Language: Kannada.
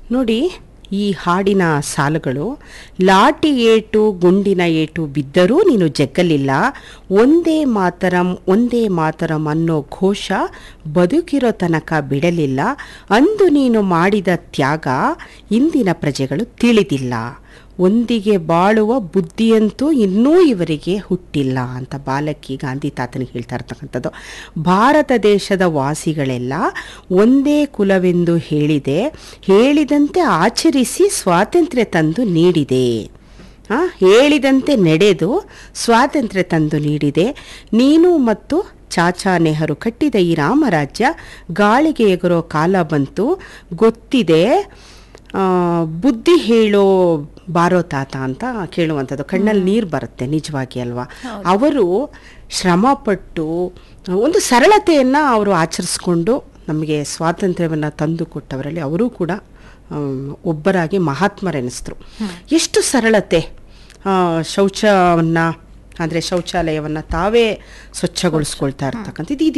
ನೋಡಿ ಈ ಹಾಡಿನ ಸಾಲುಗಳು ಲಾಟಿ ಏಟು ಗುಂಡಿನ ಏಟು ಬಿದ್ದರೂ ನೀನು ಜಗ್ಗಲಿಲ್ಲ ಒಂದೇ ಮಾತರಂ ಒಂದೇ ಮಾತರಂ ಅನ್ನೋ ಘೋಷ ಬದುಕಿರೋ ತನಕ ಬಿಡಲಿಲ್ಲ ಅಂದು ನೀನು ಮಾಡಿದ ತ್ಯಾಗ ಇಂದಿನ ಪ್ರಜೆಗಳು ತಿಳಿದಿಲ್ಲ ಒಂದಿಗೆ ಬಾಳುವ ಬುದ್ಧಿಯಂತೂ ಇನ್ನೂ ಇವರಿಗೆ ಹುಟ್ಟಿಲ್ಲ ಅಂತ ಬಾಲಕಿ ಗಾಂಧಿ ತಾತನಿಗೆ ಹೇಳ್ತಾ ಇರ್ತಕ್ಕಂಥದ್ದು ಭಾರತ ದೇಶದ ವಾಸಿಗಳೆಲ್ಲ ಒಂದೇ ಕುಲವೆಂದು ಹೇಳಿದೆ ಹೇಳಿದಂತೆ ಆಚರಿಸಿ ಸ್ವಾತಂತ್ರ್ಯ ತಂದು ನೀಡಿದೆ ಆ, ಹೇಳಿದಂತೆ ನಡೆದು ಸ್ವಾತಂತ್ರ್ಯ ತಂದು ನೀಡಿದೆ ನೀನು ಮತ್ತು ಚಾಚಾ ನೆಹರು ಕಟ್ಟಿದ ಈ ರಾಮರಾಜ್ಯ ಗಾಳಿಗೆ ಎಗರೋ ಕಾಲ ಬಂತು ಗೊತ್ತಿದೆ ಆ, ಬುದ್ಧಿ ಹೇಳೋ ಬಾರೋ ತಾತ ಅಂತ ಕೇಳುವಂಥದ್ದು ಕಣ್ಣಲ್ಲಿ ನೀರು ಬರುತ್ತೆ ನಿಜವಾಗಿ ಅಲ್ವಾ ಅವರು ಶ್ರಮಪಟ್ಟು ಒಂದು ಸರಳತೆಯನ್ನು ಅವರು ಆಚರಿಸ್ಕೊಂಡು ನಮಗೆ ಸ್ವಾತಂತ್ರ್ಯವನ್ನು ತಂದು ಕೊಟ್ಟವರಲ್ಲಿ ಅವರೂ ಕೂಡ ಆಮ್, ಒಬ್ಬರಾಗಿ ಮಹಾತ್ಮರೆನಿಸಿದ್ರು ಎಷ್ಟು ಸರಳತೆ ಆ, ಶೌಚವನ್ನು ಅಂದರೆ ಶೌಚಾಲಯವನ್ನು ತಾವೇ ಸ್ವಚ್ಛಗೊಳಿಸ್ಕೊಳ್ತಾ ಇರ್ತಕ್ಕಂಥದ್ದು ಇದು